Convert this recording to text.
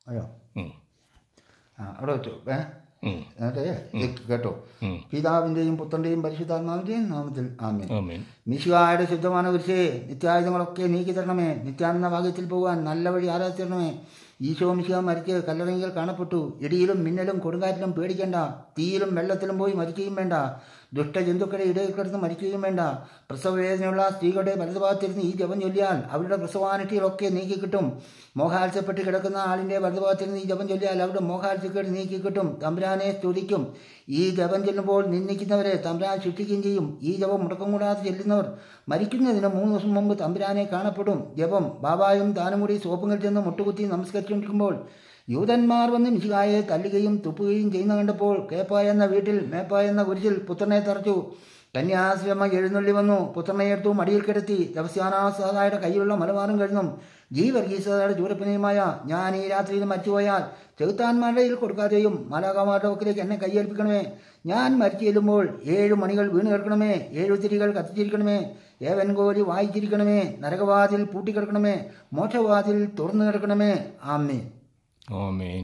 അയ്യോ ഉം. ആ അവിടെ വെച്ചു ഏ ഉം. എന്നിട്ട് ഇത് കേട്ടോ ഉം. പിതാവിൻ്റെയും പുത്രൻ്റെയും പരിശുദ്ധാത്മാവിൻ്റെയും നാമത്തിൽ ആമേൻ ആമേൻ മിശുവായുടെ ശുദ്ധமான കുരിശേ നിത്യായുധങ്ങളൊക്കെ നീക്കി തരണമേ നിത്യാനന്ദ ഭാഗ്യത്തിൽ പോകാൻ നല്ല വഴി ആരാധിച്ചു തരണമേ ഈശോ മിശിഹ മരിച്ച് കല്ലറങ്ങികൾ കാണപ്പെട്ടു ഇടിയിലും മിന്നലും കൊടുങ്കാറ്റിലും പേടിക്കേണ്ട തീയിലും വെള്ളത്തിലും പോയി മരിക്കുകയും വേണ്ട ദുഷ്ടജന്തുക്കളുടെ ഇടയിൽ കിടന്ന് മരിക്കുകയും വേണ്ട പ്രസവവേദനയുള്ള സ്ത്രീകളുടെ വലതുഭാഗത്തിരുന്ന് ഈ ജപം ചൊല്ലിയാൽ അവരുടെ പ്രസവാനിട്ടികളൊക്കെ നീക്കി കിട്ടും മോഹാത്സ്യപ്പെട്ട് കിടക്കുന്ന ആളിന്റെ വലതുഭാഗത്തിരുന്ന് ഈ ജപം ചൊല്ലിയാൽ അവരുടെ മോഹാത്സ്യക്കേട് നീക്കി കിട്ടും തമ്പുരാനെ സ്തുതിക്കും ഈ ജപം ചെല്ലുമ്പോൾ നിന്ദിക്കുന്നവരെ തമ്പുരാൻ ശിക്ഷിക്കുകയും ചെയ്യും ഈ ജപം മുടക്കം കൂടാതെ ചെല്ലുന്നവർ മരിക്കുന്നതിന് മൂന്ന് ദിവസം മുമ്പ് തമ്പുരാനെ കാണപ്പെടും ജപം ബാബായും താനും കൂടി സോപ്പുകൾ ചെന്ന് മുട്ടുകുത്തി നമസ്കരിച്ചുകൊണ്ടിരിക്കുമ്പോൾ യൂതന്മാർ വന്ന് മിശികായെ തല്ലുകയും തുപ്പുകയും ചെയ്യുന്ന കണ്ടപ്പോൾ കേപ്പായ എന്ന വീട്ടിൽ മേപ്പായ എന്ന കുരിശിൽ പുത്രനെ തറച്ചു കന്യാശ്രമ എഴുന്നള്ളി വന്നു പുത്രനെ എടുത്തു മടിയിൽ കിടത്തി രവസ്യാനാസാദായുടെ കയ്യിലുള്ള മലബാറും കഴിഞ്ഞു ജി വർഗീസതയുടെ ചൂരപ്പനയുമായ ഞാൻ ഈ രാത്രിയിൽ മരിച്ചുപോയാൽ ചെകുത്താന്മാരുടെ കയ്യിൽ കൊടുക്കാതെയും മലാകാമാരുടെ വക്കിലേക്ക് എന്നെ കൈയേൽപ്പിക്കണമേ ഞാൻ മരിച്ചു ചെല്ലുമ്പോൾ ഏഴ് മണികൾ വീണ് കിടക്കണമേ ഏഴു തിരികൾ കത്തിച്ചിരിക്കണമേ ഏവൻ കോരി വായിച്ചിരിക്കണമേ നരകവാതിൽ പൂട്ടിക്കിടക്കണമേ മോക്ഷവാതിൽ തുറന്നു കിടക്കണമേ ആമേ ആമേൻ